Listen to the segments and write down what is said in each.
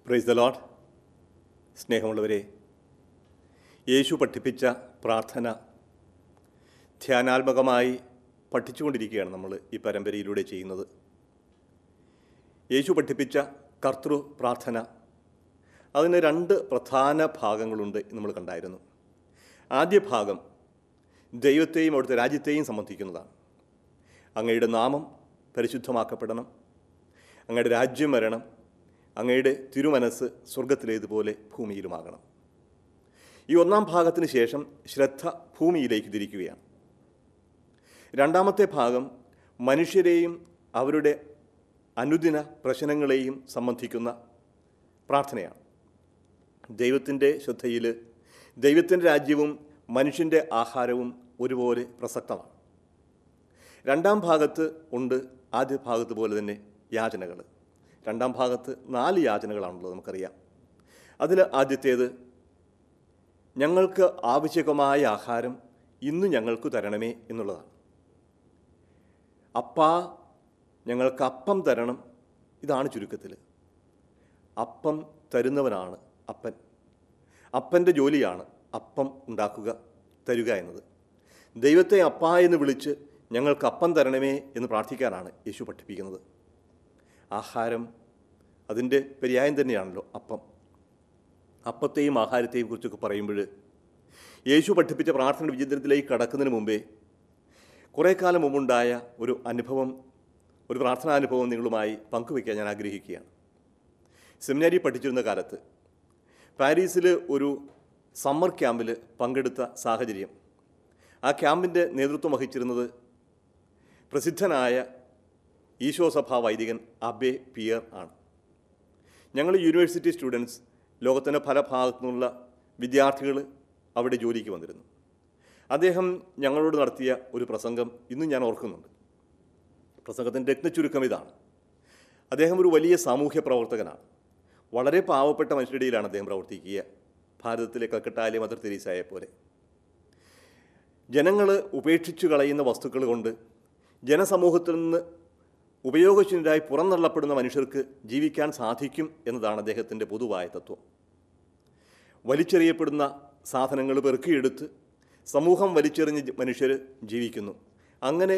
praise the load സ്നേഹമുള്ളവരെ യേശു പഠിപ്പിച്ച പ്രാർത്ഥന ധ്യാനാത്മകമായി പഠിച്ചുകൊണ്ടിരിക്കുകയാണ് നമ്മൾ ഈ പരമ്പരയിലൂടെ ചെയ്യുന്നത് യേശു പഠിപ്പിച്ച കർത്തൃ പ്രാർത്ഥന അതിന് രണ്ട് പ്രധാന ഭാഗങ്ങളുണ്ട് എന്ന് നമ്മൾ കണ്ടായിരുന്നു ആദ്യ ഭാഗം ദൈവത്തെയും അവിടുത്തെ രാജ്യത്തെയും സംബന്ധിക്കുന്നതാണ് അങ്ങയുടെ നാമം പരിശുദ്ധമാക്കപ്പെടണം അങ്ങയുടെ രാജ്യം വരണം അങ്ങയുടെ തിരുമനസ് സ്വർഗത്തിലേതുപോലെ ഭൂമിയിലുമാകണം ഈ ഒന്നാം ഭാഗത്തിന് ശേഷം ശ്രദ്ധ ഭൂമിയിലേക്ക് തിരിക്കുകയാണ് രണ്ടാമത്തെ ഭാഗം മനുഷ്യരെയും അവരുടെ അനുദിന പ്രശ്നങ്ങളെയും സംബന്ധിക്കുന്ന പ്രാർത്ഥനയാണ് ദൈവത്തിൻ്റെ ശ്രദ്ധയിൽ ദൈവത്തിൻ്റെ രാജ്യവും മനുഷ്യൻ്റെ ആഹാരവും ഒരുപോലെ പ്രസക്തമാണ് രണ്ടാം ഭാഗത്ത് ഉണ്ട് ആദ്യ ഭാഗത്ത് പോലെ തന്നെ യാചനകൾ രണ്ടാം ഭാഗത്ത് നാല് യാചനകളാണുള്ളത് നമുക്കറിയാം അതിൽ ആദ്യത്തേത് ഞങ്ങൾക്ക് ആവശ്യകമായ ആഹാരം ഇന്ന് ഞങ്ങൾക്ക് തരണമേ എന്നുള്ളതാണ് അപ്പാ ഞങ്ങൾക്ക് അപ്പം തരണം ഇതാണ് ചുരുക്കത്തിൽ അപ്പം തരുന്നവനാണ് അപ്പൻ അപ്പൻ്റെ ജോലിയാണ് അപ്പം ഉണ്ടാക്കുക തരുക എന്നത് ദൈവത്തെ അപ്പ എന്ന് വിളിച്ച് ഞങ്ങൾക്ക് അപ്പം തരണമേ എന്ന് പ്രാർത്ഥിക്കാനാണ് യേശു പഠിപ്പിക്കുന്നത് ആഹാരം അതിൻ്റെ പര്യായം തന്നെയാണല്ലോ അപ്പം അപ്പത്തെയും ആഹാരത്തെയും കുറിച്ചൊക്കെ പറയുമ്പോൾ യേശു പഠിപ്പിച്ച പ്രാർത്ഥന വിചിത്രത്തിലേക്ക് കടക്കുന്നതിന് മുമ്പേ കുറേ കാലം മുമ്പുണ്ടായ ഒരു അനുഭവം ഒരു പ്രാർത്ഥനാനുഭവം നിങ്ങളുമായി പങ്കുവയ്ക്കാൻ ഞാൻ ആഗ്രഹിക്കുകയാണ് സെമിനാരി പഠിച്ചിരുന്ന കാലത്ത് പാരീസിൽ ഒരു സമ്മർ ക്യാമ്പിൽ പങ്കെടുത്ത സാഹചര്യം ആ ക്യാമ്പിൻ്റെ നേതൃത്വം വഹിച്ചിരുന്നത് പ്രസിദ്ധനായ ഈശോ സഭാ വൈദികൻ അബെ പിയർ ആണ് ഞങ്ങൾ യൂണിവേഴ്സിറ്റി സ്റ്റുഡൻസ് ലോകത്തിൻ്റെ പല ഭാഗത്തു നിന്നുള്ള വിദ്യാർത്ഥികൾ അവിടെ ജോലിക്ക് വന്നിരുന്നു അദ്ദേഹം ഞങ്ങളോട് നടത്തിയ ഒരു പ്രസംഗം ഇന്നും ഞാൻ ഓർക്കുന്നുണ്ട് പ്രസംഗത്തിൻ്റെ രത്നച്ചുരുക്കം ഇതാണ് അദ്ദേഹം ഒരു വലിയ സാമൂഹ്യ പ്രവർത്തകനാണ് വളരെ പാവപ്പെട്ട മനുഷ്യരുടെയിലാണ് അദ്ദേഹം പ്രവർത്തിക്കുക ഭാരതത്തിലെ കൽക്കട്ടായിലെ മദർ തെരീസായെ പോലെ ജനങ്ങൾ ഉപേക്ഷിച്ചു കളയുന്ന വസ്തുക്കൾ കൊണ്ട് ജനസമൂഹത്തിൽ നിന്ന് ഉപയോഗശൂന്യരായി പുറന്തള്ളപ്പെടുന്ന മനുഷ്യർക്ക് ജീവിക്കാൻ സാധിക്കും എന്നതാണ് അദ്ദേഹത്തിൻ്റെ പൊതുവായ തത്വം വലിച്ചെറിയപ്പെടുന്ന സാധനങ്ങൾ പെറുക്കിയെടുത്ത് സമൂഹം വലിച്ചെറിഞ്ഞ് മനുഷ്യർ ജീവിക്കുന്നു അങ്ങനെ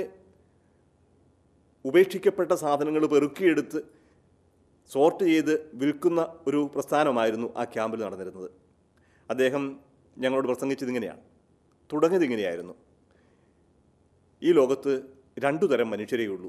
ഉപേക്ഷിക്കപ്പെട്ട സാധനങ്ങൾ പെറുക്കിയെടുത്ത് സോർട്ട് ചെയ്ത് വിൽക്കുന്ന ഒരു പ്രസ്ഥാനമായിരുന്നു ആ ക്യാമ്പിൽ നടന്നിരുന്നത് അദ്ദേഹം ഞങ്ങളോട് പ്രസംഗിച്ചത് ഇങ്ങനെയാണ് തുടങ്ങിയത് ഇങ്ങനെയായിരുന്നു ഈ ലോകത്ത് രണ്ടു തരം മനുഷ്യരേ ഉള്ളൂ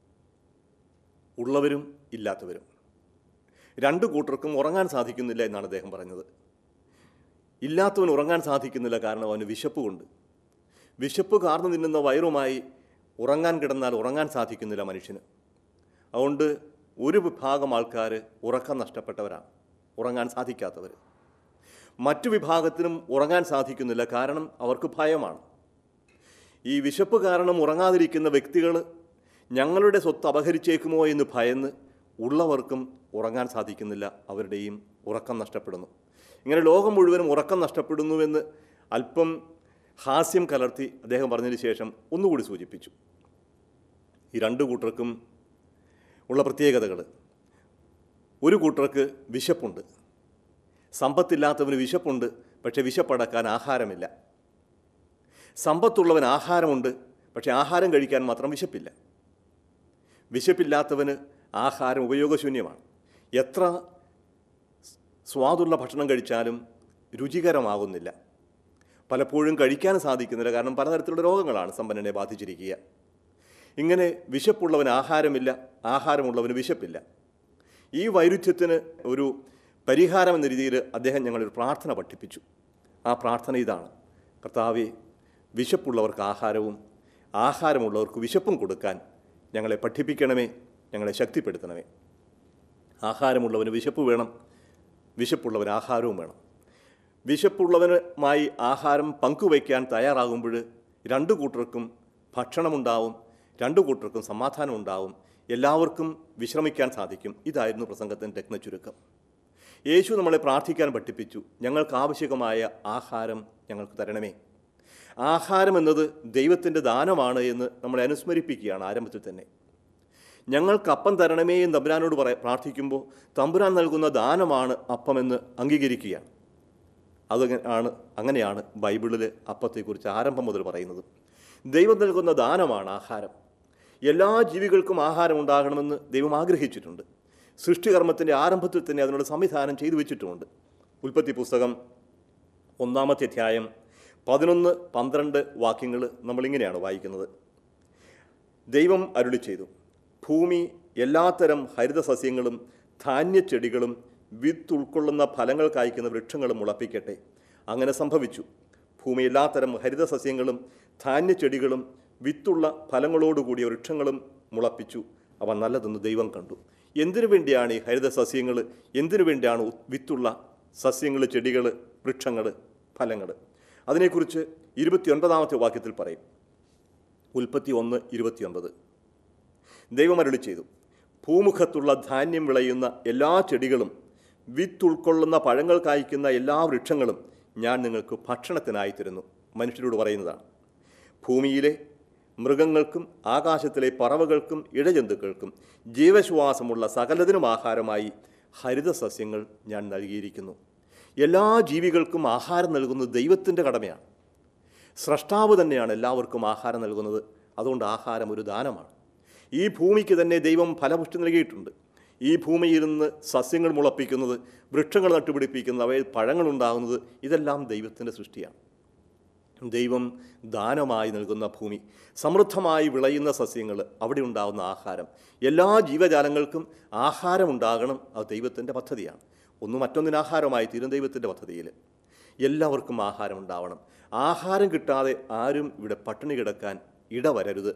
ഉള്ളവരും ഇല്ലാത്തവരും രണ്ടു കൂട്ടർക്കും ഉറങ്ങാൻ സാധിക്കുന്നില്ല എന്നാണ് അദ്ദേഹം പറഞ്ഞത് ഇല്ലാത്തവൻ ഉറങ്ങാൻ സാധിക്കുന്നില്ല കാരണം അവന് വിശപ്പ് കൊണ്ട് വിശപ്പ് കാർന്നു തിന്നുന്ന വയറുമായി ഉറങ്ങാൻ കിടന്നാൽ ഉറങ്ങാൻ സാധിക്കുന്നില്ല മനുഷ്യന് അതുകൊണ്ട് ഒരു വിഭാഗം ആൾക്കാർ ഉറക്കം നഷ്ടപ്പെട്ടവരാണ് ഉറങ്ങാൻ സാധിക്കാത്തവർ മറ്റു വിഭാഗത്തിനും ഉറങ്ങാൻ സാധിക്കുന്നില്ല കാരണം അവർക്ക് ഭയമാണ് ഈ വിശപ്പ് കാരണം ഉറങ്ങാതിരിക്കുന്ന വ്യക്തികൾ ഞങ്ങളുടെ സ്വത്ത് അപഹരിച്ചേക്കുമോ എന്ന് ഭയന്ന് ഉള്ളവർക്കും ഉറങ്ങാൻ സാധിക്കുന്നില്ല അവരുടെയും ഉറക്കം നഷ്ടപ്പെടുന്നു ഇങ്ങനെ ലോകം മുഴുവനും ഉറക്കം നഷ്ടപ്പെടുന്നുവെന്ന് അല്പം ഹാസ്യം കലർത്തി അദ്ദേഹം പറഞ്ഞതിന് ശേഷം ഒന്നുകൂടി സൂചിപ്പിച്ചു ഈ രണ്ട് കൂട്ടർക്കും ഉള്ള പ്രത്യേകതകൾ ഒരു കൂട്ടർക്ക് വിശപ്പുണ്ട് സമ്പത്തില്ലാത്തവന് വിശപ്പുണ്ട് പക്ഷേ വിശപ്പടക്കാൻ ആഹാരമില്ല സമ്പത്തുള്ളവൻ ആഹാരമുണ്ട് പക്ഷേ ആഹാരം കഴിക്കാൻ മാത്രം വിശപ്പില്ല വിശപ്പില്ലാത്തവന് ആഹാരം ഉപയോഗശൂന്യമാണ് എത്ര സ്വാദുള്ള ഭക്ഷണം കഴിച്ചാലും രുചികരമാകുന്നില്ല പലപ്പോഴും കഴിക്കാൻ സാധിക്കുന്നില്ല കാരണം പലതരത്തിലുള്ള രോഗങ്ങളാണ് സമ്പന്നനെ ബാധിച്ചിരിക്കുക ഇങ്ങനെ വിശപ്പുള്ളവന് ആഹാരമില്ല ആഹാരമുള്ളവന് വിശപ്പില്ല ഈ വൈരുദ്ധ്യത്തിന് ഒരു പരിഹാരം എന്ന രീതിയിൽ അദ്ദേഹം ഞങ്ങളൊരു പ്രാർത്ഥന പഠിപ്പിച്ചു ആ പ്രാർത്ഥന ഇതാണ് കർത്താവെ വിശപ്പുള്ളവർക്ക് ആഹാരവും ആഹാരമുള്ളവർക്ക് വിശപ്പും കൊടുക്കാൻ ഞങ്ങളെ പഠിപ്പിക്കണമേ ഞങ്ങളെ ശക്തിപ്പെടുത്തണമേ ആഹാരമുള്ളവന് വിശപ്പ് വേണം വിശപ്പുള്ളവന് ആഹാരവും വേണം വിശപ്പുള്ളവനുമായി ആഹാരം പങ്കുവയ്ക്കാൻ തയ്യാറാകുമ്പോൾ രണ്ടു കൂട്ടർക്കും ഭക്ഷണമുണ്ടാവും രണ്ടു കൂട്ടർക്കും സമാധാനം ഉണ്ടാവും എല്ലാവർക്കും വിശ്രമിക്കാൻ സാധിക്കും ഇതായിരുന്നു പ്രസംഗത്തിൻ്റെ രത്നച്ചുരുക്കം യേശു നമ്മളെ പ്രാർത്ഥിക്കാൻ പഠിപ്പിച്ചു ഞങ്ങൾക്ക് ആവശ്യകമായ ആഹാരം ഞങ്ങൾക്ക് തരണമേ ആഹാരം എന്നത് ദൈവത്തിൻ്റെ ദാനമാണ് എന്ന് നമ്മളെ അനുസ്മരിപ്പിക്കുകയാണ് ആരംഭത്തിൽ തന്നെ ഞങ്ങൾക്ക് അപ്പം തരണമേ എന്ന് തമ്പുരാനോട് പറ പ്രാർത്ഥിക്കുമ്പോൾ തമ്പുരാൻ നൽകുന്ന ദാനമാണ് അപ്പമെന്ന് അംഗീകരിക്കുകയാണ് അത് ആണ് അങ്ങനെയാണ് ബൈബിളിൽ അപ്പത്തെക്കുറിച്ച് ആരംഭം മുതൽ പറയുന്നത് ദൈവം നൽകുന്ന ദാനമാണ് ആഹാരം എല്ലാ ജീവികൾക്കും ആഹാരം ഉണ്ടാകണമെന്ന് ദൈവം ആഗ്രഹിച്ചിട്ടുണ്ട് സൃഷ്ടികർമ്മത്തിൻ്റെ ആരംഭത്തിൽ തന്നെ അതിനുള്ള സംവിധാനം ചെയ്തു വെച്ചിട്ടുമുണ്ട് ഉൽപ്പത്തി പുസ്തകം ഒന്നാമത്തെ അധ്യായം പതിനൊന്ന് പന്ത്രണ്ട് വാക്യങ്ങൾ നമ്മളിങ്ങനെയാണ് വായിക്കുന്നത് ദൈവം അരുളി ചെയ്തു ഭൂമി എല്ലാത്തരം ഹരിതസസ്യങ്ങളും ധാന്യച്ചെടികളും വിത്ത് ഉൾക്കൊള്ളുന്ന ഫലങ്ങൾ കായ്ക്കുന്ന വൃക്ഷങ്ങളും മുളപ്പിക്കട്ടെ അങ്ങനെ സംഭവിച്ചു ഭൂമി എല്ലാത്തരം ഹരിതസസ്യങ്ങളും ധാന്യച്ചെടികളും വിത്തുള്ള ഫലങ്ങളോടുകൂടിയ വൃക്ഷങ്ങളും മുളപ്പിച്ചു അവ നല്ലതെന്ന് ദൈവം കണ്ടു എന്തിനു വേണ്ടിയാണ് ഈ ഹരിതസസ്യങ്ങൾ എന്തിനു വേണ്ടിയാണ് ഉ- വിത്തുള്ള സസ്യങ്ങൾ ചെടികൾ വൃക്ഷങ്ങൾ ഫലങ്ങൾ അതിനെക്കുറിച്ച് ഇരുപത്തിയൊൻപതാമത്തെ വാക്യത്തിൽ പറയും ഉൽപ്പത്തി ഒന്ന് ഇരുപത്തിയൊൻപത് ദൈവം അരുളി ചെയ്തു ഭൂമുഖത്തുള്ള ധാന്യം വിളയുന്ന എല്ലാ ചെടികളും വിത്ത് ഉൾക്കൊള്ളുന്ന പഴങ്ങൾ കായ്ക്കുന്ന എല്ലാ വൃക്ഷങ്ങളും ഞാൻ നിങ്ങൾക്ക് ഭക്ഷണത്തിനായി തരുന്നു മനുഷ്യരോട് പറയുന്നതാണ് ഭൂമിയിലെ മൃഗങ്ങൾക്കും ആകാശത്തിലെ പറവകൾക്കും ഇഴജന്തുക്കൾക്കും ജീവശ്വാസമുള്ള സകലതിനും ആഹാരമായി ഹരിതസസ്യങ്ങൾ ഞാൻ നൽകിയിരിക്കുന്നു എല്ലാ ജീവികൾക്കും ആഹാരം നൽകുന്നത് ദൈവത്തിൻ്റെ കടമയാണ് സ്രഷ്ടാവ് തന്നെയാണ് എല്ലാവർക്കും ആഹാരം നൽകുന്നത് അതുകൊണ്ട് ആഹാരം ഒരു ദാനമാണ് ഈ ഭൂമിക്ക് തന്നെ ദൈവം ഫലപുഷ്ടി നൽകിയിട്ടുണ്ട് ഈ ഭൂമിയിൽ നിന്ന് സസ്യങ്ങൾ മുളപ്പിക്കുന്നത് വൃക്ഷങ്ങൾ നട്ടുപിടിപ്പിക്കുന്നത് അവയിൽ പഴങ്ങളുണ്ടാകുന്നത് ഇതെല്ലാം ദൈവത്തിൻ്റെ സൃഷ്ടിയാണ് ദൈവം ദാനമായി നൽകുന്ന ഭൂമി സമൃദ്ധമായി വിളയുന്ന സസ്യങ്ങൾ അവിടെ ഉണ്ടാകുന്ന ആഹാരം എല്ലാ ജീവജാലങ്ങൾക്കും ആഹാരം ഉണ്ടാകണം അത് ദൈവത്തിൻ്റെ പദ്ധതിയാണ് ഒന്ന് മറ്റൊന്നിന് ആഹാരമായി തീരും ദൈവത്തിൻ്റെ പദ്ധതിയിൽ എല്ലാവർക്കും ആഹാരം ഉണ്ടാവണം ആഹാരം കിട്ടാതെ ആരും ഇവിടെ പട്ടിണി കിടക്കാൻ ഇടവരരുത്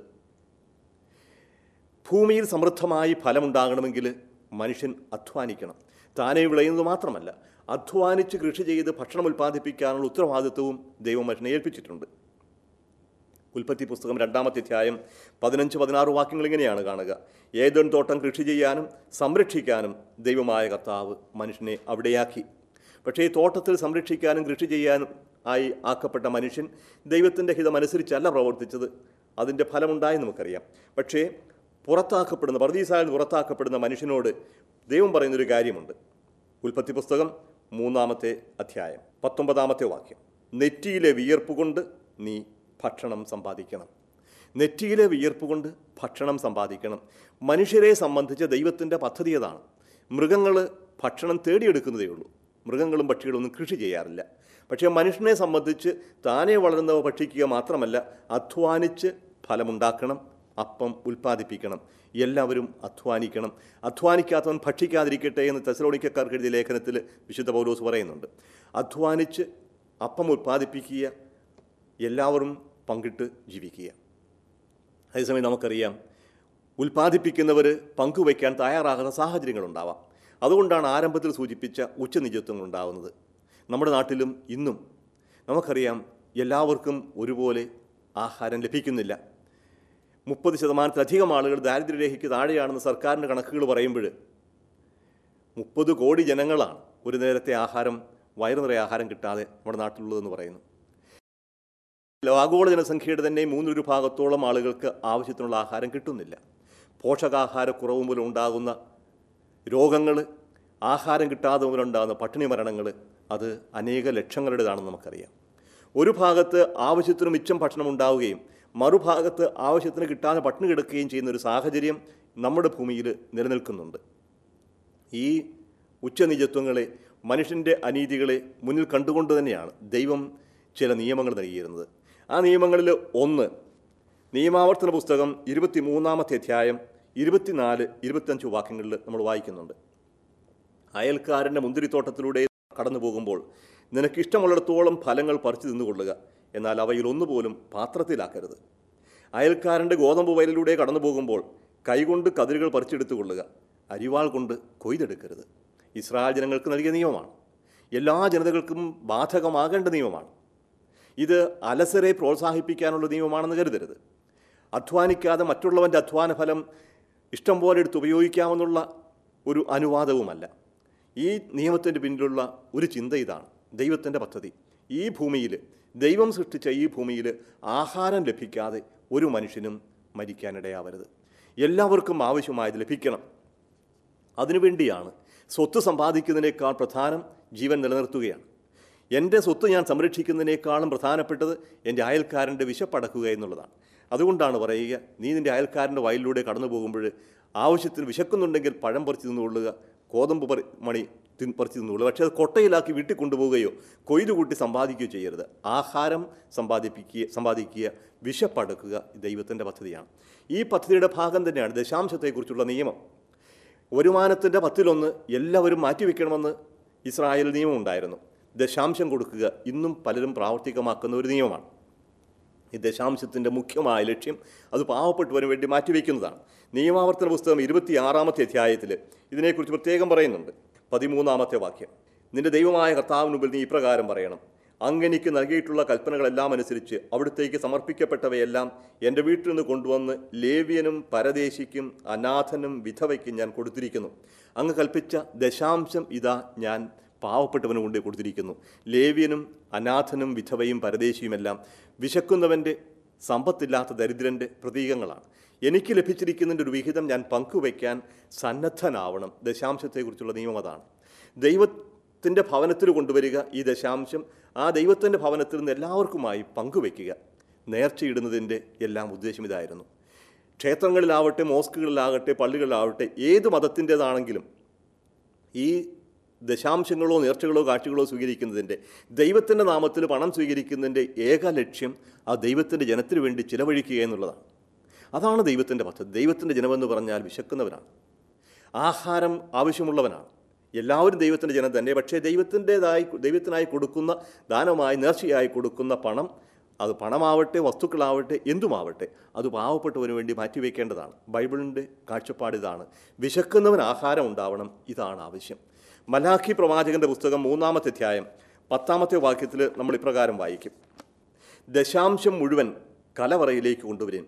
ഭൂമിയിൽ സമൃദ്ധമായി ഫലമുണ്ടാകണമെങ്കിൽ മനുഷ്യൻ അധ്വാനിക്കണം താനേ വിളയുന്നത് മാത്രമല്ല അധ്വാനിച്ച് കൃഷി ചെയ്ത് ഭക്ഷണം ഉൽപ്പാദിപ്പിക്കാനുള്ള ഉത്തരവാദിത്വവും ദൈവം മനുഷ്യനെ ഏൽപ്പിച്ചിട്ടുണ്ട് ഉൽപ്പത്തി പുസ്തകം രണ്ടാമത്തെ അധ്യായം പതിനഞ്ച് പതിനാറ് വാക്യങ്ങൾ ഇങ്ങനെയാണ് കാണുക ഏതൻ തോട്ടം കൃഷി ചെയ്യാനും സംരക്ഷിക്കാനും ദൈവമായ കർത്താവ് മനുഷ്യനെ അവിടെയാക്കി പക്ഷേ ഈ തോട്ടത്തിൽ സംരക്ഷിക്കാനും കൃഷി ചെയ്യാനും ആയി ആക്കപ്പെട്ട മനുഷ്യൻ ദൈവത്തിൻ്റെ ഹിതമനുസരിച്ചല്ല പ്രവർത്തിച്ചത് അതിൻ്റെ ഫലമുണ്ടായി നമുക്കറിയാം പക്ഷേ പുറത്താക്കപ്പെടുന്ന പർദീസായിൽ പുറത്താക്കപ്പെടുന്ന മനുഷ്യനോട് ദൈവം പറയുന്നൊരു കാര്യമുണ്ട് ഉൽപ്പത്തി പുസ്തകം മൂന്നാമത്തെ അധ്യായം പത്തൊമ്പതാമത്തെ വാക്യം നെറ്റിയിലെ വിയർപ്പ് കൊണ്ട് നീ ഭക്ഷണം സമ്പാദിക്കണം നെറ്റിയിലെ വിയർപ്പ് കൊണ്ട് ഭക്ഷണം സമ്പാദിക്കണം മനുഷ്യരെ സംബന്ധിച്ച് ദൈവത്തിൻ്റെ പദ്ധതി അതാണ് മൃഗങ്ങൾ ഭക്ഷണം തേടിയെടുക്കുന്നതേ ഉള്ളൂ മൃഗങ്ങളും പക്ഷികളും ഒന്നും കൃഷി ചെയ്യാറില്ല പക്ഷേ മനുഷ്യനെ സംബന്ധിച്ച് താനേ വളരുന്നവ ഭക്ഷിക്കുക മാത്രമല്ല അധ്വാനിച്ച് ഫലമുണ്ടാക്കണം അപ്പം ഉൽപ്പാദിപ്പിക്കണം എല്ലാവരും അധ്വാനിക്കണം അധ്വാനിക്കാത്തവൻ ഭക്ഷിക്കാതിരിക്കട്ടെ എന്ന് തെസലോണിക്കക്കാർക്ക് എഴുതിയ ലേഖനത്തിൽ വിശുദ്ധ പൗലോസ് പറയുന്നുണ്ട് അധ്വാനിച്ച് അപ്പം ഉൽപ്പാദിപ്പിക്കുക എല്ലാവരും പങ്കിട്ട് ജീവിക്കുക അതേസമയം നമുക്കറിയാം ഉൽപ്പാദിപ്പിക്കുന്നവർ പങ്കുവയ്ക്കാൻ തയ്യാറാകുന്ന സാഹചര്യങ്ങളുണ്ടാവാം അതുകൊണ്ടാണ് ആരംഭത്തിൽ സൂചിപ്പിച്ച ഉച്ചനിജത്വങ്ങൾ ഉണ്ടാകുന്നത് നമ്മുടെ നാട്ടിലും ഇന്നും നമുക്കറിയാം എല്ലാവർക്കും ഒരുപോലെ ആഹാരം ലഭിക്കുന്നില്ല മുപ്പത് ശതമാനത്തിലധികം ആളുകൾ ദാരിദ്ര്യരേഖയ്ക്ക് താഴെയാണെന്ന് സർക്കാരിൻ്റെ കണക്കുകൾ പറയുമ്പോൾ മുപ്പത് കോടി ജനങ്ങളാണ് ഒരു നേരത്തെ ആഹാരം വയറു നിറയെ ആഹാരം കിട്ടാതെ നമ്മുടെ നാട്ടിലുള്ളതെന്ന് പറയുന്നു ആഗോള ജനസംഖ്യയുടെ തന്നെ മൂന്നൊരു ഭാഗത്തോളം ആളുകൾക്ക് ആവശ്യത്തിനുള്ള ആഹാരം കിട്ടുന്നില്ല പോഷകാഹാരക്കുറവ് മൂലം ഉണ്ടാകുന്ന രോഗങ്ങൾ ആഹാരം കിട്ടാതെ മൂലമുണ്ടാകുന്ന പട്ടിണി മരണങ്ങൾ അത് അനേക ലക്ഷങ്ങളുടേതാണെന്ന് നമുക്കറിയാം ഒരു ഭാഗത്ത് ആവശ്യത്തിന് മിച്ചം ഭക്ഷണം ഉണ്ടാവുകയും മറുഭാഗത്ത് ആവശ്യത്തിന് കിട്ടാതെ പട്ടിണി കിടക്കുകയും ചെയ്യുന്ന ഒരു സാഹചര്യം നമ്മുടെ ഭൂമിയിൽ നിലനിൽക്കുന്നുണ്ട് ഈ ഉച്ചനിജത്വങ്ങളെ മനുഷ്യൻ്റെ അനീതികളെ മുന്നിൽ കണ്ടുകൊണ്ട് തന്നെയാണ് ദൈവം ചില നിയമങ്ങൾ നൽകിയിരുന്നത് ആ നിയമങ്ങളിൽ ഒന്ന് നിയമാവർത്തന പുസ്തകം ഇരുപത്തി മൂന്നാമത്തെ അധ്യായം ഇരുപത്തിനാല് ഇരുപത്തഞ്ച് വാക്യങ്ങളിൽ നമ്മൾ വായിക്കുന്നുണ്ട് അയൽക്കാരൻ്റെ മുന്തിരിത്തോട്ടത്തിലൂടെ കടന്നു പോകുമ്പോൾ നിനക്കിഷ്ടമുള്ളിടത്തോളം ഫലങ്ങൾ പറിച്ചു തിന്നുകൊള്ളുക എന്നാൽ അവയിൽ ഒന്നുപോലും പാത്രത്തിലാക്കരുത് അയൽക്കാരൻ്റെ ഗോതമ്പ് വയലിലൂടെ കടന്നു പോകുമ്പോൾ കൈകൊണ്ട് കതിരുകൾ പറിച്ചെടുത്തു കൊള്ളുക അരിവാൾ കൊണ്ട് കൊയ്തെടുക്കരുത് ഇസ്രായേൽ ജനങ്ങൾക്ക് നൽകിയ നിയമമാണ് എല്ലാ ജനതകൾക്കും ബാധകമാകേണ്ട നിയമമാണ് ഇത് അലസരെ പ്രോത്സാഹിപ്പിക്കാനുള്ള നിയമമാണെന്ന് കരുതരുത് അധ്വാനിക്കാതെ മറ്റുള്ളവൻ്റെ അധ്വാന ഫലം ഇഷ്ടം പോലെ എടുത്ത് ഉപയോഗിക്കാമെന്നുള്ള ഒരു അനുവാദവുമല്ല ഈ നിയമത്തിൻ്റെ പിന്നിലുള്ള ഒരു ചിന്ത ഇതാണ് ദൈവത്തിൻ്റെ പദ്ധതി ഈ ഭൂമിയിൽ ദൈവം സൃഷ്ടിച്ച ഈ ഭൂമിയിൽ ആഹാരം ലഭിക്കാതെ ഒരു മനുഷ്യനും മരിക്കാനിടയാവരുത് എല്ലാവർക്കും ആവശ്യമായത് ലഭിക്കണം അതിനുവേണ്ടിയാണ് സ്വത്ത് സമ്പാദിക്കുന്നതിനേക്കാൾ പ്രധാനം ജീവൻ നിലനിർത്തുകയാണ് എൻ്റെ സ്വത്ത് ഞാൻ സംരക്ഷിക്കുന്നതിനേക്കാളും പ്രധാനപ്പെട്ടത് എൻ്റെ അയൽക്കാരൻ്റെ വിശപ്പടക്കുക എന്നുള്ളതാണ് അതുകൊണ്ടാണ് പറയുക നീ നിൻ്റെ അയൽക്കാരൻ്റെ വയലിലൂടെ കടന്നു പോകുമ്പോൾ ആവശ്യത്തിന് വിശക്കുന്നുണ്ടെങ്കിൽ പഴം പറിച്ച് തിന്നുകൊള്ളുക കോതമ്പ് പറി മണി തിൻ പറിച്ച് തിന്നുകൊള്ളുക പക്ഷേ അത് കൊട്ടയിലാക്കി വീട്ടിൽ കൊണ്ടുപോവുകയോ കൊയ്തു കൂട്ടി സമ്പാദിക്കുകയോ ചെയ്യരുത് ആഹാരം സമ്പാദിപ്പിക്കുക സമ്പാദിക്കുക വിശപ്പടക്കുക ദൈവത്തിൻ്റെ പദ്ധതിയാണ് ഈ പദ്ധതിയുടെ ഭാഗം തന്നെയാണ് ദശാംശത്തെക്കുറിച്ചുള്ള നിയമം വരുമാനത്തിൻ്റെ പത്തിലൊന്ന് എല്ലാവരും മാറ്റിവെക്കണമെന്ന് ഇസ്രായേൽ നിയമം ഉണ്ടായിരുന്നു ദശാംശം കൊടുക്കുക ഇന്നും പലരും പ്രാവർത്തികമാക്കുന്ന ഒരു നിയമമാണ് ഈ ദശാംശത്തിൻ്റെ മുഖ്യമായ ലക്ഷ്യം അത് പാവപ്പെട്ടവന് വേണ്ടി മാറ്റിവെക്കുന്നതാണ് നിയമാവർത്തന പുസ്തകം ഇരുപത്തിയാറാമത്തെ അധ്യായത്തിൽ ഇതിനെക്കുറിച്ച് പ്രത്യേകം പറയുന്നുണ്ട് പതിമൂന്നാമത്തെ വാക്യം നിന്റെ ദൈവമായ കർത്താവിന് മുമ്പിൽ നീ ഇപ്രകാരം പറയണം അങ്ങെനിക്ക് നൽകിയിട്ടുള്ള കൽപ്പനകളെല്ലാം അനുസരിച്ച് അവിടുത്തേക്ക് സമർപ്പിക്കപ്പെട്ടവയെല്ലാം എൻ്റെ വീട്ടിൽ നിന്ന് കൊണ്ടുവന്ന് ലേവ്യനും പരദേശിക്കും അനാഥനും വിധവയ്ക്കും ഞാൻ കൊടുത്തിരിക്കുന്നു അങ്ങ് കൽപ്പിച്ച ദശാംശം ഇതാ ഞാൻ പാവപ്പെട്ടവന് കൊണ്ട് കൊടുത്തിരിക്കുന്നു ലേവ്യനും അനാഥനും വിധവയും പരദേശിയുമെല്ലാം വിശക്കുന്നവൻ്റെ സമ്പത്തില്ലാത്ത ദരിദ്രൻ്റെ പ്രതീകങ്ങളാണ് എനിക്ക് ലഭിച്ചിരിക്കുന്നതിൻ്റെ ഒരു വിഹിതം ഞാൻ പങ്കുവയ്ക്കാൻ സന്നദ്ധനാവണം ദശാംശത്തെക്കുറിച്ചുള്ള നിയമം അതാണ് ദൈവത്തിൻ്റെ ഭവനത്തിൽ കൊണ്ടുവരിക ഈ ദശാംശം ആ ദൈവത്തിൻ്റെ ഭവനത്തിൽ നിന്ന് എല്ലാവർക്കുമായി പങ്കുവയ്ക്കുക നേർച്ചയിടുന്നതിൻ്റെ എല്ലാം ഉദ്ദേശം ഇതായിരുന്നു ക്ഷേത്രങ്ങളിലാവട്ടെ മോസ്കുകളിലാകട്ടെ പള്ളികളിലാവട്ടെ ഏത് മതത്തിൻ്റേതാണെങ്കിലും ഈ ദശാംശങ്ങളോ നേർച്ചകളോ കാഴ്ചകളോ സ്വീകരിക്കുന്നതിൻ്റെ ദൈവത്തിൻ്റെ നാമത്തിൽ പണം സ്വീകരിക്കുന്നതിൻ്റെ ഏക ലക്ഷ്യം ആ ദൈവത്തിൻ്റെ ജനത്തിന് വേണ്ടി ചിലവഴിക്കുക എന്നുള്ളതാണ് അതാണ് ദൈവത്തിൻ്റെ പദ്ധതി ദൈവത്തിൻ്റെ ജനമെന്ന് പറഞ്ഞാൽ വിശക്കുന്നവനാണ് ആഹാരം ആവശ്യമുള്ളവനാണ് എല്ലാവരും ദൈവത്തിൻ്റെ ജനം തന്നെ പക്ഷേ ദൈവത്തിൻ്റെതായി ദൈവത്തിനായി കൊടുക്കുന്ന ദാനമായി നേർച്ചയായി കൊടുക്കുന്ന പണം അത് പണമാവട്ടെ വസ്തുക്കളാവട്ടെ എന്തുമാവട്ടെ അത് പാവപ്പെട്ടവന് വേണ്ടി മാറ്റിവെക്കേണ്ടതാണ് ബൈബിളിൻ്റെ കാഴ്ചപ്പാട് ഇതാണ് വിശക്കുന്നവൻ ആഹാരം ഉണ്ടാവണം ഇതാണ് ആവശ്യം മലാഖി പ്രവാചകന്റെ പുസ്തകം മൂന്നാമത്തെ അധ്യായം പത്താമത്തെ വാക്യത്തിൽ നമ്മൾ ഇപ്രകാരം വായിക്കും ദശാംശം മുഴുവൻ കലവറയിലേക്ക് കൊണ്ടുവരും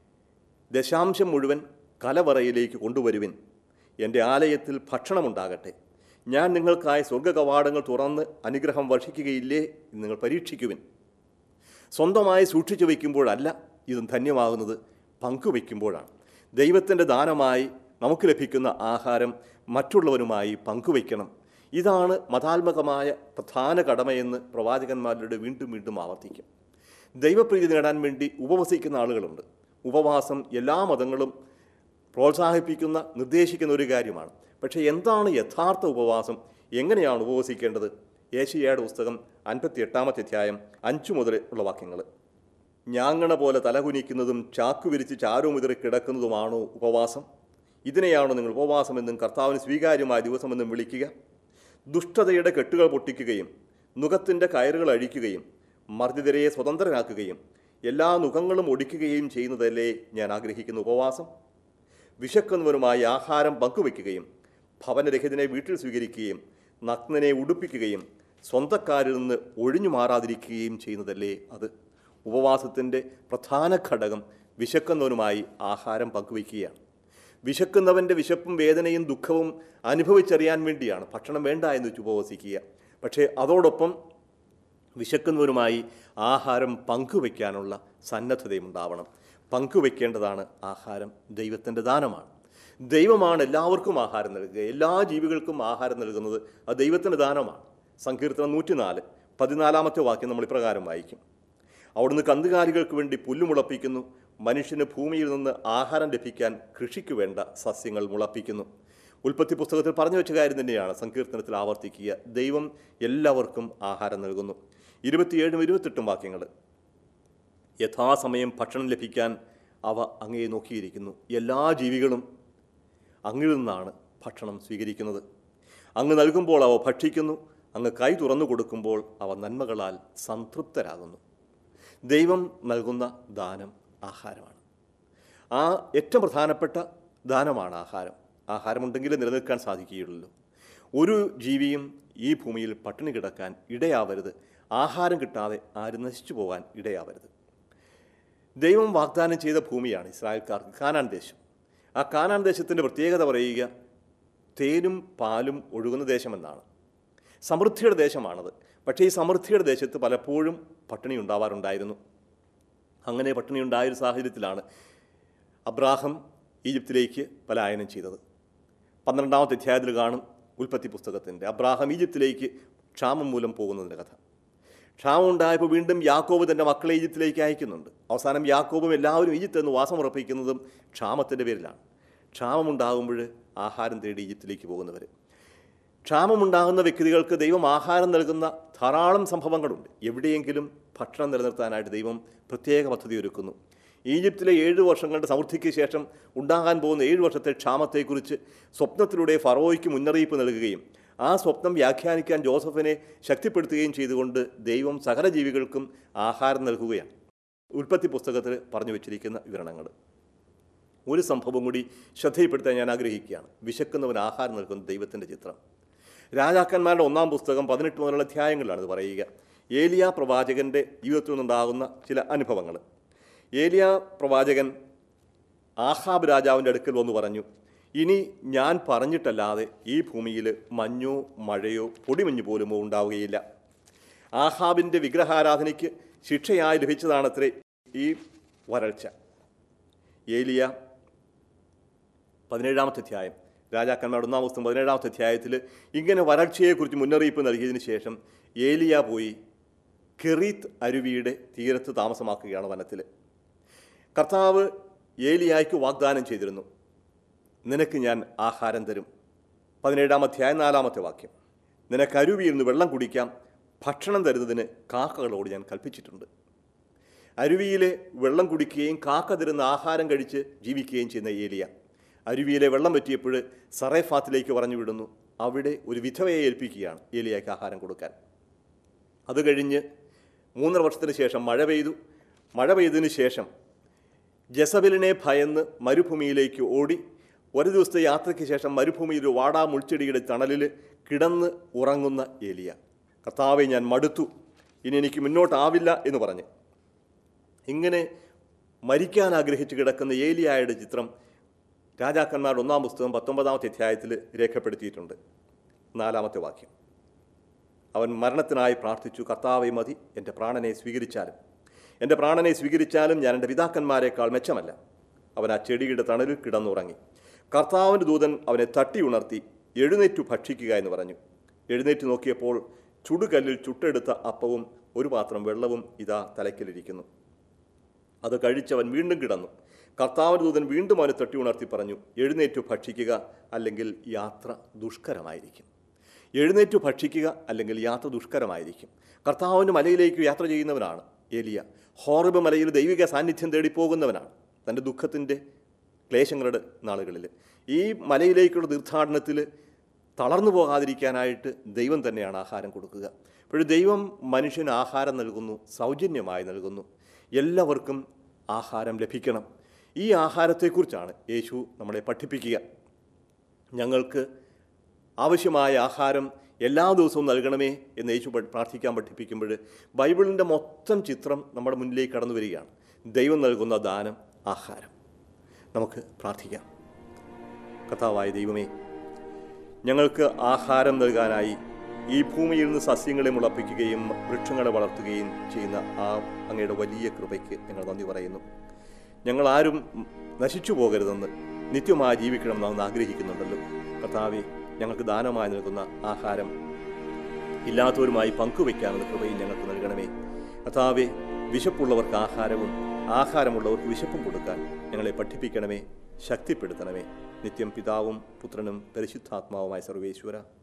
ദശാംശം മുഴുവൻ കലവറയിലേക്ക് കൊണ്ടുവരുവിൻ എൻ്റെ ആലയത്തിൽ ഭക്ഷണമുണ്ടാകട്ടെ ഞാൻ നിങ്ങൾക്കായി സ്വർഗ്ഗകവാടങ്ങൾ തുറന്ന് അനുഗ്രഹം വർഷിക്കുകയില്ലേ എന്ന് നിങ്ങൾ പരീക്ഷിക്കുവിൻ സ്വന്തമായി സൂക്ഷിച്ചു വയ്ക്കുമ്പോഴല്ല ഇതും ധന്യമാകുന്നത് പങ്കുവയ്ക്കുമ്പോഴാണ് ദൈവത്തിൻ്റെ ദാനമായി നമുക്ക് ലഭിക്കുന്ന ആഹാരം മറ്റുള്ളവരുമായി പങ്കുവയ്ക്കണം ഇതാണ് മതാത്മകമായ പ്രധാന കടമയെന്ന് പ്രവാചകന്മാരുടെ വീണ്ടും വീണ്ടും ആവർത്തിക്കും ദൈവപ്രീതി നേടാൻ വേണ്ടി ഉപവസിക്കുന്ന ആളുകളുണ്ട് ഉപവാസം എല്ലാ മതങ്ങളും പ്രോത്സാഹിപ്പിക്കുന്ന നിർദ്ദേശിക്കുന്ന ഒരു കാര്യമാണ് പക്ഷേ എന്താണ് യഥാർത്ഥ ഉപവാസം എങ്ങനെയാണ് ഉപവസിക്കേണ്ടത് ഏഷ്യയുടെ പുസ്തകം അൻപത്തി എട്ടാമത്തെ അധ്യായം അഞ്ചു മുതൽ ഉള്ള വാക്യങ്ങൾ ഞാങ്ങണ പോലെ തലകുനിക്കുന്നതും ചാക്കു വിരിച്ച് ചാരുമുതിറി കിടക്കുന്നതുമാണോ ഉപവാസം ഇതിനെയാണോ നിങ്ങൾ ഉപവാസമെന്നും കർത്താവിന് സ്വീകാര്യമായ ദിവസമെന്നും വിളിക്കുക ദുഷ്ടതയുടെ കെട്ടുകൾ പൊട്ടിക്കുകയും നുഖത്തിൻ്റെ കയറുകൾ അഴിക്കുകയും മർദ്ദിതരെ സ്വതന്ത്രരാക്കുകയും എല്ലാ നുഖങ്ങളും ഒടിക്കുകയും ചെയ്യുന്നതല്ലേ ഞാൻ ആഗ്രഹിക്കുന്ന ഉപവാസം വിശക്കുന്നവരുമായി ആഹാരം പങ്കുവയ്ക്കുകയും ഭവനരഹിതനെ വീട്ടിൽ സ്വീകരിക്കുകയും നഗ്നനെ ഉടുപ്പിക്കുകയും സ്വന്തക്കാരിൽ നിന്ന് ഒഴിഞ്ഞു മാറാതിരിക്കുകയും ചെയ്യുന്നതല്ലേ അത് ഉപവാസത്തിൻ്റെ പ്രധാന ഘടകം വിശക്കുന്നവനുമായി ആഹാരം പങ്കുവയ്ക്കുകയാണ് വിശക്കുന്നവൻ്റെ വിശപ്പും വേദനയും ദുഃഖവും അനുഭവിച്ചറിയാൻ വേണ്ടിയാണ് ഭക്ഷണം വേണ്ട എന്ന് വെച്ച് ഉപവസിക്കുക പക്ഷേ അതോടൊപ്പം വിശക്കുന്നവരുമായി ആഹാരം പങ്കുവയ്ക്കാനുള്ള സന്നദ്ധതയും ഉണ്ടാവണം പങ്കുവയ്ക്കേണ്ടതാണ് ആഹാരം ദൈവത്തിൻ്റെ ദാനമാണ് ദൈവമാണ് എല്ലാവർക്കും ആഹാരം നൽകുക എല്ലാ ജീവികൾക്കും ആഹാരം നൽകുന്നത് അത് ദൈവത്തിൻ്റെ ദാനമാണ് സങ്കീർത്തനം നൂറ്റിനാല് പതിനാലാമത്തെ വാക്യം നമ്മൾ ഇപ്രകാരം വായിക്കും അവിടുന്ന് കന്നുകാലികൾക്ക് വേണ്ടി പുല്ല് മുളപ്പിക്കുന്നു മനുഷ്യന് ഭൂമിയിൽ നിന്ന് ആഹാരം ലഭിക്കാൻ കൃഷിക്ക് വേണ്ട സസ്യങ്ങൾ മുളപ്പിക്കുന്നു ഉൽപ്പത്തി പുസ്തകത്തിൽ പറഞ്ഞു വെച്ച കാര്യം തന്നെയാണ് സങ്കീർത്തനത്തിൽ ആവർത്തിക്കുക ദൈവം എല്ലാവർക്കും ആഹാരം നൽകുന്നു ഇരുപത്തിയേഴും ഇരുപത്തെട്ടും വാക്യങ്ങൾ യഥാസമയം ഭക്ഷണം ലഭിക്കാൻ അവ അങ്ങയെ നോക്കിയിരിക്കുന്നു എല്ലാ ജീവികളും അങ്ങിൽ നിന്നാണ് ഭക്ഷണം സ്വീകരിക്കുന്നത് അങ്ങ് നൽകുമ്പോൾ അവ ഭക്ഷിക്കുന്നു അങ്ങ് കൈ തുറന്നു കൊടുക്കുമ്പോൾ അവ നന്മകളാൽ സംതൃപ്തരാകുന്നു ദൈവം നൽകുന്ന ദാനം ആഹാരമാണ് ആ ഏറ്റവും പ്രധാനപ്പെട്ട ദാനമാണ് ആഹാരം ആഹാരമുണ്ടെങ്കിലേ നിലനിൽക്കാൻ സാധിക്കുകയുള്ളൂ ഒരു ജീവിയും ഈ ഭൂമിയിൽ പട്ടിണി കിടക്കാൻ ഇടയാവരുത് ആഹാരം കിട്ടാതെ ആരും നശിച്ചു പോകാൻ ഇടയാവരുത് ദൈവം വാഗ്ദാനം ചെയ്ത ഭൂമിയാണ് ഇസ്രായേൽക്കാർക്ക് കാനാൻ ദേശം ആ കാനാൻ ദേശത്തിൻ്റെ പ്രത്യേകത പറയുക തേനും പാലും ഒഴുകുന്ന ദേശമെന്നാണ് സമൃദ്ധിയുടെ ദേശമാണത് പക്ഷേ ഈ സമൃദ്ധിയുടെ ദേശത്ത് പലപ്പോഴും പട്ടിണി ഉണ്ടാവാറുണ്ടായിരുന്നു അങ്ങനെ പട്ടിണി ഉണ്ടായൊരു സാഹചര്യത്തിലാണ് അബ്രാഹം ഈജിപ്തിലേക്ക് പലായനം ചെയ്തത് പന്ത്രണ്ടാമത്തെ അധ്യായത്തിൽ കാണും ഉൽപ്പത്തി പുസ്തകത്തിൻ്റെ അബ്രാഹം ഈജിപ്തിലേക്ക് ക്ഷാമം മൂലം പോകുന്നതിൻ്റെ കഥ ക്ഷാമം ഉണ്ടായപ്പോൾ വീണ്ടും യാക്കോബ് തൻ്റെ മക്കളെ ഈജിപ്തിലേക്ക് അയക്കുന്നുണ്ട് അവസാനം യാക്കോബും എല്ലാവരും ഈജിപ്തിൽ നിന്ന് വാസം ഉറപ്പിക്കുന്നതും ക്ഷാമത്തിൻ്റെ പേരിലാണ് ക്ഷാമമുണ്ടാകുമ്പോൾ ആഹാരം തേടി ഈജിപ്തിലേക്ക് പോകുന്നവർ ക്ഷാമമുണ്ടാകുന്ന വ്യക്തികൾക്ക് ദൈവം ആഹാരം നൽകുന്ന ധാരാളം സംഭവങ്ങളുണ്ട് എവിടെയെങ്കിലും ഭക്ഷണം നിലനിർത്താനായിട്ട് ദൈവം പ്രത്യേക പദ്ധതി ഒരുക്കുന്നു ഈജിപ്തിലെ ഏഴ് വർഷങ്ങളുടെ സമൃദ്ധിക്ക് ശേഷം ഉണ്ടാകാൻ പോകുന്ന ഏഴ് വർഷത്തെ ക്ഷാമത്തെക്കുറിച്ച് സ്വപ്നത്തിലൂടെ ഫറോയ്ക്ക് മുന്നറിയിപ്പ് നൽകുകയും ആ സ്വപ്നം വ്യാഖ്യാനിക്കാൻ ജോസഫിനെ ശക്തിപ്പെടുത്തുകയും ചെയ്തുകൊണ്ട് ദൈവം സകല ജീവികൾക്കും ആഹാരം നൽകുകയാണ് ഉൽപ്പത്തി പുസ്തകത്തിൽ പറഞ്ഞു വച്ചിരിക്കുന്ന വിവരണങ്ങൾ ഒരു സംഭവം കൂടി ശ്രദ്ധയിൽപ്പെടുത്താൻ ഞാൻ ആഗ്രഹിക്കുകയാണ് വിശക്കുന്നവൻ ആഹാരം നൽകുന്ന ദൈവത്തിൻ്റെ ചിത്രം രാജാക്കന്മാരുടെ ഒന്നാം പുസ്തകം പതിനെട്ട് മുതലുള്ള അധ്യായങ്ങളിലാണ് ഇത് പറയുക ഏലിയ പ്രവാചകൻ്റെ ജീവിതത്തിൽ നിന്നുണ്ടാകുന്ന ചില അനുഭവങ്ങൾ ഏലിയ പ്രവാചകൻ ആഹാബ് രാജാവിൻ്റെ അടുക്കൽ വന്ന് പറഞ്ഞു ഇനി ഞാൻ പറഞ്ഞിട്ടല്ലാതെ ഈ ഭൂമിയിൽ മഞ്ഞോ മഴയോ പൊടിമഞ്ഞ് പോലുമോ ഉണ്ടാവുകയില്ല ആഹാബിൻ്റെ വിഗ്രഹാരാധനയ്ക്ക് ശിക്ഷയായി ലഭിച്ചതാണത്രേ ഈ വരൾച്ച ഏലിയ പതിനേഴാമത്തെ അധ്യായം രാജാക്കന്മാരുടെ ഒന്നാം പുസ്തകം പതിനേഴാമത്തെ അധ്യായത്തിൽ ഇങ്ങനെ വരൾച്ചയെക്കുറിച്ച് മുന്നറിയിപ്പ് നൽകിയതിന് ശേഷം ഏലിയ പോയി കെറീത്ത് അരുവിയുടെ തീരത്ത് താമസമാക്കുകയാണ് വനത്തിൽ കർത്താവ് ഏലിയായ്ക്ക് വാഗ്ദാനം ചെയ്തിരുന്നു നിനക്ക് ഞാൻ ആഹാരം തരും പതിനേഴാം അധ്യായം നാലാമത്തെ വാക്യം നിനക്ക് അരുവിയിൽ നിന്ന് വെള്ളം കുടിക്കാം ഭക്ഷണം തരുന്നതിന് കാക്കകളോട് ഞാൻ കൽപ്പിച്ചിട്ടുണ്ട് അരുവിയിലെ വെള്ളം കുടിക്കുകയും കാക്ക തരുന്ന ആഹാരം കഴിച്ച് ജീവിക്കുകയും ചെയ്യുന്ന ഏലിയ അരുവിയിലെ വെള്ളം പറ്റിയപ്പോൾ സറേഫാത്തിലേക്ക് പറഞ്ഞു വിടുന്നു അവിടെ ഒരു വിധവയെ ഏൽപ്പിക്കുകയാണ് ഏലിയയ്ക്ക് ആഹാരം കൊടുക്കാൻ അത് കഴിഞ്ഞ് മൂന്നര വർഷത്തിന് ശേഷം മഴ പെയ്തു മഴ പെയ്തതിന് ശേഷം ജസബലിനെ ഭയന്ന് മരുഭൂമിയിലേക്ക് ഓടി ഒരു ദിവസത്തെ യാത്രയ്ക്ക് ശേഷം മരുഭൂമിയിൽ ഒരു വാടാ മുൾച്ചെടിയുടെ തണലിൽ കിടന്ന് ഉറങ്ങുന്ന ഏലിയ കർത്താവെ ഞാൻ മടുത്തു ഇനി എനിക്ക് മുന്നോട്ടാവില്ല എന്ന് പറഞ്ഞ് ഇങ്ങനെ മരിക്കാൻ ആഗ്രഹിച്ച് കിടക്കുന്ന ഏലിയായുടെ ചിത്രം രാജാക്കന്മാരുടെ ഒന്നാം പുസ്തകം പത്തൊമ്പതാമത്തെ അധ്യായത്തിൽ രേഖപ്പെടുത്തിയിട്ടുണ്ട് നാലാമത്തെ വാക്യം അവൻ മരണത്തിനായി പ്രാർത്ഥിച്ചു കർത്താവെ മതി എൻ്റെ പ്രാണനെ സ്വീകരിച്ചാലും എൻ്റെ പ്രാണനെ സ്വീകരിച്ചാലും ഞാൻ എൻ്റെ പിതാക്കന്മാരെക്കാൾ മെച്ചമല്ല അവൻ ആ ചെടിയുടെ തണലിൽ കിടന്നുറങ്ങി കർത്താവിൻ്റെ ദൂതൻ അവനെ തട്ടി ഉണർത്തി എഴുന്നേറ്റു ഭക്ഷിക്കുക എന്ന് പറഞ്ഞു എഴുന്നേറ്റ് നോക്കിയപ്പോൾ ചുടുകല്ലിൽ ചുട്ടെടുത്ത അപ്പവും ഒരു പാത്രം വെള്ളവും ഇതാ തലയ്ക്കലിരിക്കുന്നു അത് കഴിച്ചവൻ വീണ്ടും കിടന്നു കർത്താവിൻ്റെ ദൂതൻ വീണ്ടും അവനെ തട്ടി ഉണർത്തി പറഞ്ഞു എഴുന്നേറ്റു ഭക്ഷിക്കുക അല്ലെങ്കിൽ യാത്ര ദുഷ്കരമായിരിക്കും എഴുന്നേറ്റു ഭക്ഷിക്കുക അല്ലെങ്കിൽ യാത്ര ദുഷ്കരമായിരിക്കും കർത്താവിൻ്റെ മലയിലേക്ക് യാത്ര ചെയ്യുന്നവനാണ് ഏലിയ ഹോറിബ് മലയിൽ ദൈവിക സാന്നിധ്യം തേടി പോകുന്നവനാണ് തൻ്റെ ദുഃഖത്തിൻ്റെ ക്ലേശങ്ങളുടെ നാളുകളിൽ ഈ മലയിലേക്കുള്ള തീർത്ഥാടനത്തിൽ തളർന്നു പോകാതിരിക്കാനായിട്ട് ദൈവം തന്നെയാണ് ആഹാരം കൊടുക്കുക അപ്പോൾ ദൈവം മനുഷ്യന് ആഹാരം നൽകുന്നു സൗജന്യമായി നൽകുന്നു എല്ലാവർക്കും ആഹാരം ലഭിക്കണം ഈ ആഹാരത്തെക്കുറിച്ചാണ് യേശു നമ്മളെ പഠിപ്പിക്കുക ഞങ്ങൾക്ക് ആവശ്യമായ ആഹാരം എല്ലാ ദിവസവും നൽകണമേ എന്ന് യേശു പ- പ്രാർത്ഥിക്കാൻ പഠിപ്പിക്കുമ്പോൾ ബൈബിളിൻ്റെ മൊത്തം ചിത്രം നമ്മുടെ മുന്നിലേക്ക് കടന്നു വരികയാണ് ദൈവം നൽകുന്ന ദാനം ആഹാരം നമുക്ക് പ്രാർത്ഥിക്കാം കഥാവായ ദൈവമേ ഞങ്ങൾക്ക് ആഹാരം നൽകാനായി ഈ ഭൂമിയിൽ നിന്ന് സസ്യങ്ങളെ മുളപ്പിക്കുകയും വൃക്ഷങ്ങളെ വളർത്തുകയും ചെയ്യുന്ന ആ അങ്ങയുടെ വലിയ കൃപയ്ക്ക് ഞങ്ങൾ നന്ദി പറയുന്നു ഞങ്ങൾ ആരും നശിച്ചു പോകരുതെന്ന് നിത്യമായി ജീവിക്കണം എന്ന് ആഗ്രഹിക്കുന്നുണ്ടല്ലോ കർത്താവെ ഞങ്ങൾക്ക് ദാനമായി നൽകുന്ന ആഹാരം ഇല്ലാത്തവരുമായി പങ്കുവയ്ക്കാനുള്ള കൃപയും ഞങ്ങൾക്ക് നൽകണമേ കർത്താവെ വിശപ്പുള്ളവർക്ക് ആഹാരവും ആഹാരമുള്ളവർക്ക് വിശപ്പും കൊടുക്കാൻ ഞങ്ങളെ പഠിപ്പിക്കണമേ ശക്തിപ്പെടുത്തണമേ നിത്യം പിതാവും പുത്രനും പരിശുദ്ധാത്മാവുമായ സർവേശ്വര